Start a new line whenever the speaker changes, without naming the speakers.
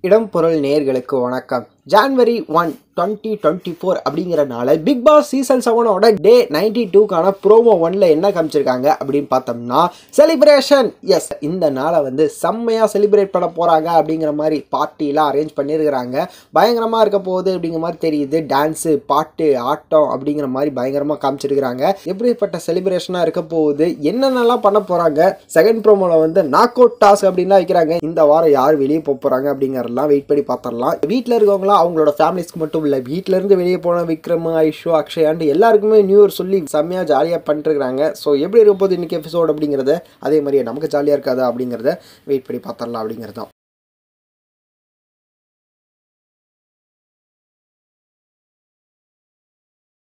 இடம் பொருள் நேர்களுக்கு வணக்கம் January one twenty twenty four அப்படிங்கிறனால பிக் பாஸ் சீசன் செவனோட டே நைன்டி டூக்கான ப்ரோமோ ஒன்ல என்ன காமிச்சிருக்காங்க அப்படின்னு பார்த்தோம்னா செலிப்ரேஷன் எஸ் இந்த நாளை வந்து செம்மையாக செலிப்ரேட் பண்ண போகிறாங்க அப்படிங்கிற மாதிரி பார்ட்டிலாம் அரேஞ்ச் பண்ணியிருக்கிறாங்க பயங்கரமாக இருக்க போகுது அப்படிங்கிற மாதிரி தெரியுது டான்ஸு பாட்டு ஆட்டம் அப்படிங்கிற மாதிரி பயங்கரமாக காமிச்சிருக்கிறாங்க எப்படிப்பட்ட செலிப்ரேஷனாக இருக்க போகுது என்னென்னலாம் பண்ண போகிறாங்க செகண்ட் ப்ரோமோவில் வந்து நாக் அவுட் டாஸ்க் அப்படின்லாம் வைக்கிறாங்க இந்த வாரம் யார் வெளியே போக போகிறாங்க அப்படிங்கிறதெல்லாம் வெயிட் பண்ணி பார்த்துடலாம் வீட்டில் இருக்கவங்களாம் அவங்களோட ஃபேமிலிஸ்க்கு மட்டும் இல்லை வீட்டில இருந்து வெளியே போன விக்ரம் ஐஷு அக்ஷயாண்டு எல்லாருக்குமே நியூ இயர் சொல்லி செம்மையாக ஜாலியாக பண்ணிட்டுருக்காங்க ஸோ எப்படி இருக்க போகுது இன்னைக்கு எபிசோட் அப்படிங்கிறத அதே மாதிரியே நமக்கு ஜாலியாக இருக்காதா அப்படிங்கிறத வெயிட் பண்ணி பார்த்துடலாம் அப்படிங்கிறது தான்